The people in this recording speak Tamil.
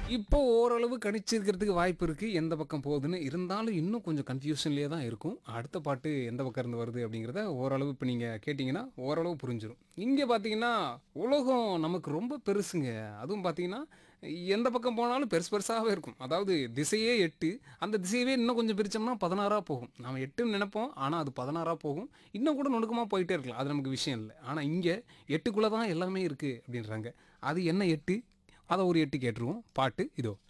இப்போ ஓரளவு கணிச்சிருக்கிறதுக்கு வாய்ப்பு இருக்குது எந்த பக்கம் போகுதுன்னு இருந்தாலும் இன்னும் கொஞ்சம் கன்ஃபியூஷன்லேயே தான் இருக்கும் அடுத்த பாட்டு எந்த பக்கம் இருந்து வருது அப்படிங்கிறத ஓரளவு இப்போ நீங்கள் கேட்டிங்கன்னா ஓரளவு புரிஞ்சிடும் இங்கே பார்த்தீங்கன்னா உலகம் நமக்கு ரொம்ப பெருசுங்க அதுவும் பார்த்தீங்கன்னா எந்த பக்கம் போனாலும் பெருசு பெருசாகவே இருக்கும் அதாவது திசையே எட்டு அந்த திசையவே இன்னும் கொஞ்சம் பிரித்தோம்னா பதினாறாக போகும் நம்ம எட்டுன்னு நினைப்போம் ஆனால் அது பதினாறாக போகும் இன்னும் கூட நுணுக்கமாக போயிட்டே இருக்கலாம் அது நமக்கு விஷயம் இல்லை ஆனால் இங்கே எட்டுக்குள்ளே தான் எல்லாமே இருக்குது அப்படின்றாங்க அது என்ன எட்டு அதை ஒரு எட்டு கேட்டுருவோம் பாட்டு இதோ